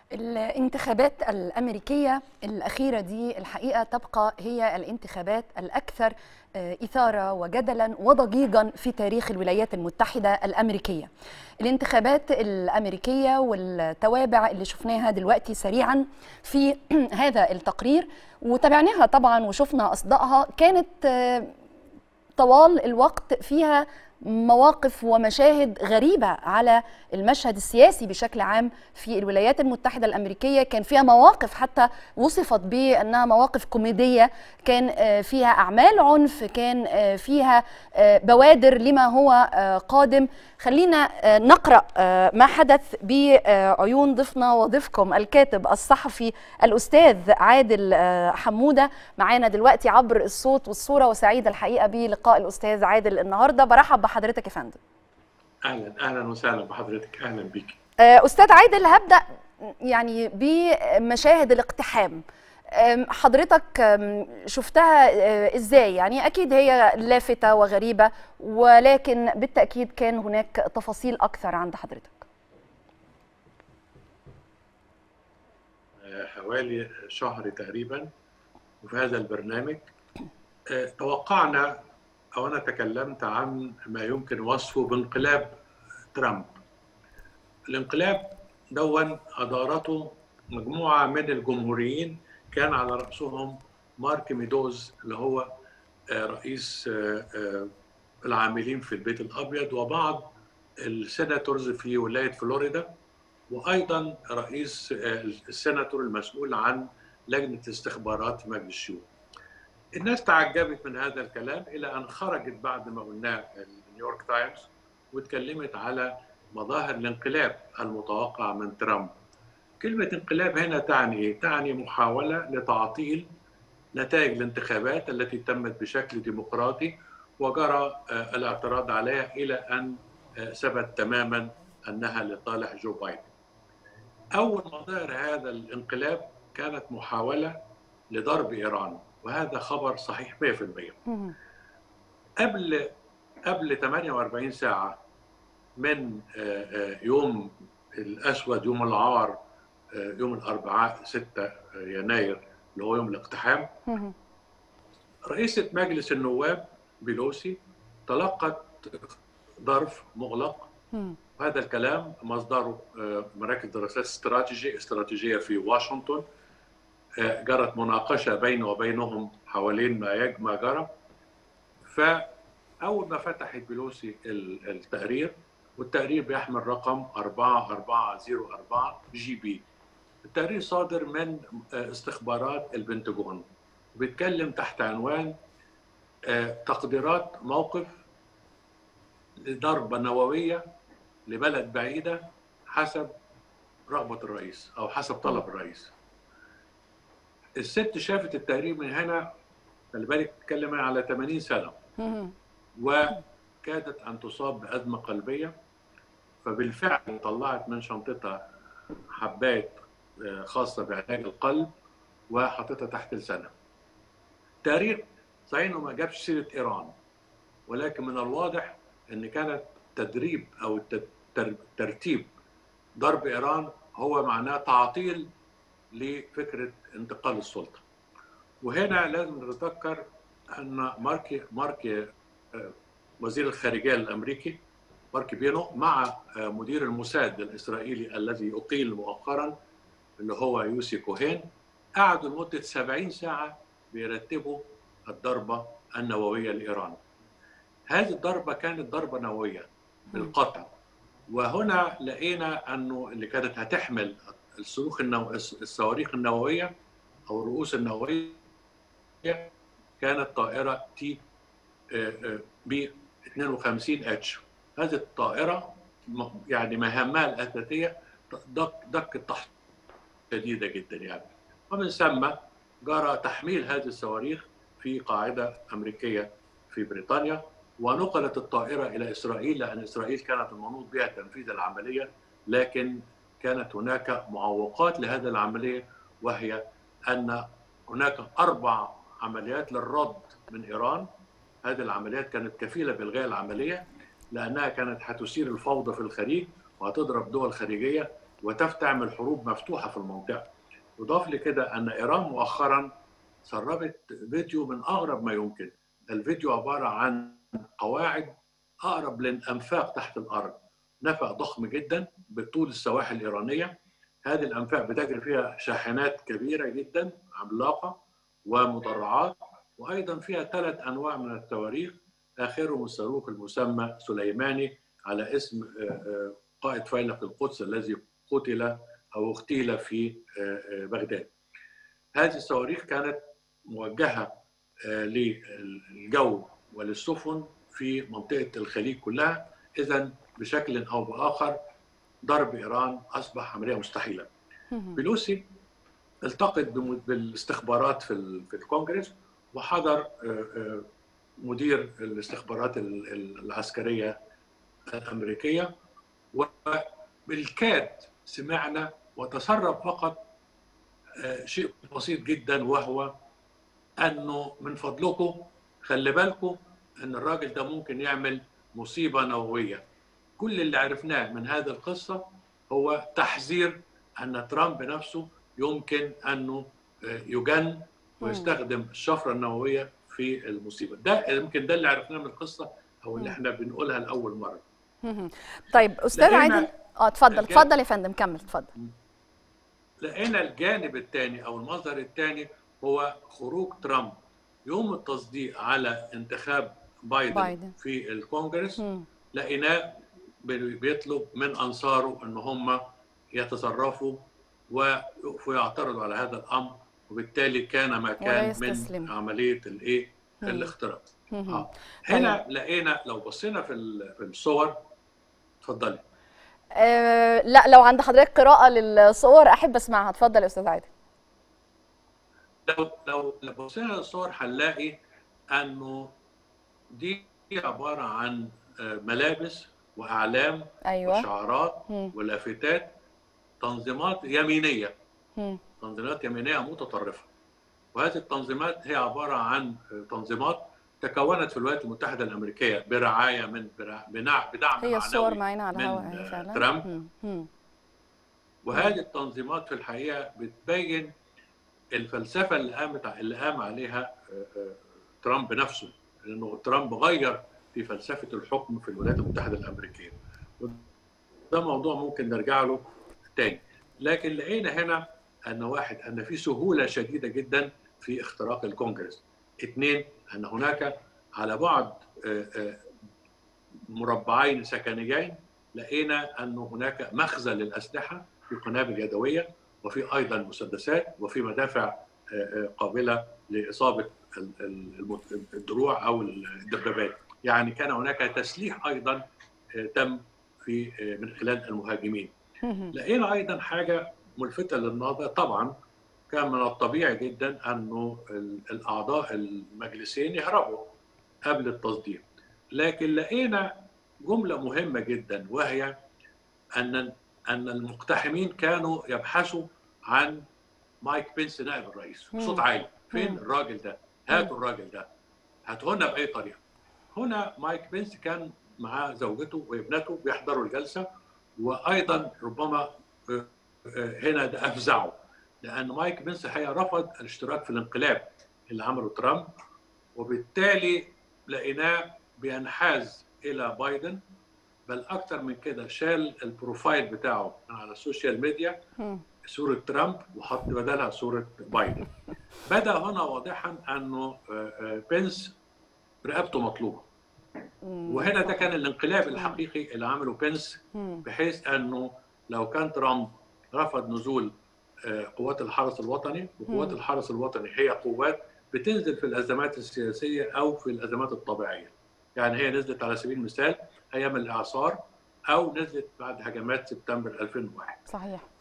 الانتخابات الأمريكية الأخيرة دي الحقيقة تبقى هي الانتخابات الأكثر إثارة وجدلا وضجيجا في تاريخ الولايات المتحدة الأمريكية الانتخابات الأمريكية والتوابع اللي شفناها دلوقتي سريعا في هذا التقرير وتابعناها طبعا وشفنا أصدائها كانت طوال الوقت فيها مواقف ومشاهد غريبة على المشهد السياسي بشكل عام في الولايات المتحدة الأمريكية كان فيها مواقف حتى وصفت بأنها مواقف كوميدية كان فيها أعمال عنف كان فيها بوادر لما هو قادم خلينا نقرأ ما حدث بعيون ضيفنا وضيفكم الكاتب الصحفي الأستاذ عادل حمودة معانا دلوقتي عبر الصوت والصورة وسعيدة الحقيقة بلقاء الأستاذ عادل النهاردة برحب بحضرتك يا فندم اهلا اهلا وسهلا بحضرتك اهلا بيك استاذ عادل هبدا يعني بمشاهد الاقتحام حضرتك شفتها ازاي يعني اكيد هي لافته وغريبه ولكن بالتاكيد كان هناك تفاصيل اكثر عند حضرتك حوالي شهر تقريبا وفي هذا البرنامج توقعنا أو أنا تكلمت عن ما يمكن وصفه بانقلاب ترامب الانقلاب دون أدارته مجموعة من الجمهوريين كان على رأسهم مارك ميدوز اللي هو رئيس العاملين في البيت الأبيض وبعض السيناتورز في ولاية فلوريدا وأيضا رئيس السيناتور المسؤول عن لجنة استخبارات في مجلس الشيوخ الناس تعجبت من هذا الكلام الى ان خرجت بعد ما قلناه نيويورك تايمز واتكلمت على مظاهر الانقلاب المتوقع من ترامب. كلمة انقلاب هنا تعني ايه؟ تعني محاولة لتعطيل نتائج الانتخابات التي تمت بشكل ديمقراطي وجرى الاعتراض عليها الى ان ثبت تماما انها لصالح جو بايدن. اول مظاهر هذا الانقلاب كانت محاولة لضرب ايران وهذا خبر صحيح 100% قبل قبل 48 ساعة من يوم الأسود يوم العار يوم الأربعاء 6 يناير اللي هو يوم الاقتحام رئيسة مجلس النواب بيلوسي تلقت ظرف مغلق هذا الكلام مصدره مراكز دراسات استراتيجية استراتيجية في واشنطن جرت مناقشة بينه وبينهم حوالين ما ما جرى فأول ما فتحت بلوسي التقرير والتقرير بيحمل رقم 4404 جي بي التقرير صادر من استخبارات البنتاجون بيتكلم تحت عنوان تقديرات موقف لضربة نووية لبلد بعيدة حسب رغبة الرئيس أو حسب طلب الرئيس الست شافت التقرير من هنا خلي بالك بتتكلم على 80 سنه وكادت ان تصاب بازمه قلبيه فبالفعل طلعت من شنطتها حبات خاصه بعلاج القلب وحطتها تحت لسانها. التقرير صحيح انه ما جابش سيره ايران ولكن من الواضح ان كانت تدريب او ترتيب ضرب ايران هو معناه تعطيل لفكره انتقال السلطه. وهنا لازم نتذكر ان مارك مارك وزير الخارجيه الامريكي مارك بينو مع مدير الموساد الاسرائيلي الذي اقيل مؤخرا اللي هو يوسي كوهين قعدوا لمده 70 ساعه بيرتبوا الضربه النوويه لايران. هذه الضربه كانت ضربه نوويه بالقطع وهنا لقينا انه اللي كانت هتحمل الصاروخ النو... الصواريخ النوويه او الرؤوس النوويه كانت طائره تي ب 52 اتش هذه الطائره يعني مهامها الاساسيه دق دق التحت شديده جدا يعني ومن ثم جرى تحميل هذه الصواريخ في قاعده امريكيه في بريطانيا ونقلت الطائره الى اسرائيل لان اسرائيل كانت المنوط بها تنفيذ العمليه لكن كانت هناك معوقات لهذه العمليه وهي ان هناك اربع عمليات للرد من ايران هذه العمليات كانت كفيله بالغاء العمليه لانها كانت هتثير الفوضى في الخليج وهتضرب دول خارجيه وتعمل حروب مفتوحه في المنطقه. يضاف لكده ان ايران مؤخرا سربت فيديو من اغرب ما يمكن. الفيديو عباره عن قواعد اقرب للانفاق تحت الارض. نفق ضخم جدا بطول السواحل الايرانيه. هذه الانفاق بتجري فيها شاحنات كبيره جدا عملاقه ومدرعات وايضا فيها ثلاث انواع من الصواريخ اخرهم الصاروخ المسمى سليماني على اسم قائد فيلق القدس الذي قتل او اغتيل في بغداد. هذه الصواريخ كانت موجهه للجو وللسفن في منطقه الخليج كلها اذا بشكل او باخر ضرب ايران اصبح عمليه مستحيله. بلوسي التقط بالاستخبارات في في الكونجرس وحضر مدير الاستخبارات العسكريه الامريكيه وبالكاد سمعنا وتسرب فقط شيء بسيط جدا وهو انه من فضلكم خلي بالكم ان الراجل ده ممكن يعمل مصيبه نوويه كل اللي عرفناه من هذه القصه هو تحذير ان ترامب نفسه يمكن انه يجن ويستخدم الشفره النوويه في المصيبه ده يمكن ده اللي عرفناه من القصه او اللي احنا بنقولها لاول مره طيب استاذ عادل اه اتفضل اتفضل يا فندم كمل اتفضل لقينا الجانب الثاني او المظهر الثاني هو خروج ترامب يوم التصديق على انتخاب بايدن, بايدن. في الكونجرس لقيناه بيطلب من انصاره ان هم يتصرفوا ويعترضوا على هذا الامر وبالتالي كان ما كان من عمليه الايه الاختراق آه. هنا لقينا لو بصينا في في الصور اتفضلي أه لا لو عند حضرتك قراءه للصور احب اسمعها اتفضل يا استاذ عادل لو لو لو بصينا للصور هنلاقي انه دي عباره عن ملابس واعلام أيوة. وشعارات ولافتات تنظيمات يمينيه مم. تنظيمات يمينيه متطرفه وهذه التنظيمات هي عباره عن تنظيمات تكونت في الولايات المتحده الامريكيه برعايه من بناع بدعم هي الصور معانا على الهواء فعلا ترامب وهذه التنظيمات في الحقيقه بتبين الفلسفه اللي قامت اللي قام عليها ترامب نفسه لانه ترامب غير في فلسفه الحكم في الولايات المتحده الامريكيه ده موضوع ممكن نرجع له تاني لكن لقينا هنا ان واحد ان في سهوله شديده جدا في اختراق الكونجرس اثنين ان هناك على بعد مربعين سكنيين لقينا ان هناك مخزن للاسلحه في قنابل يدويه وفي ايضا مسدسات وفي مدافع قابله لاصابه الدروع او الدبابات يعني كان هناك تسليح ايضا تم في من خلال المهاجمين لقينا ايضا حاجه ملفته للنظر طبعا كان من الطبيعي جدا انه الاعضاء المجلسين يهربوا قبل التصديق لكن لقينا جمله مهمه جدا وهي ان ان المقتحمين كانوا يبحثوا عن مايك بنس نائب الرئيس بصوت عالي فين الراجل ده هاتوا الراجل ده هاتوه لنا باي طريقه هنا مايك بنس كان مع زوجته وابنته بيحضروا الجلسه وايضا ربما هنا ده افزعه لان مايك بنس الحقيقه رفض الاشتراك في الانقلاب اللي عمله ترامب وبالتالي لقيناه بينحاز الى بايدن بل اكثر من كده شال البروفايل بتاعه على السوشيال ميديا صوره ترامب وحط بدلها صوره بايدن بدا هنا واضحا انه بنس رقبته مطلوبه وهنا ده كان الانقلاب الحقيقي اللي عمله بنس بحيث انه لو كان ترامب رفض نزول قوات الحرس الوطني وقوات الحرس الوطني هي قوات بتنزل في الازمات السياسيه او في الازمات الطبيعيه يعني هي نزلت على سبيل المثال ايام الاعصار او نزلت بعد هجمات سبتمبر 2001 صحيح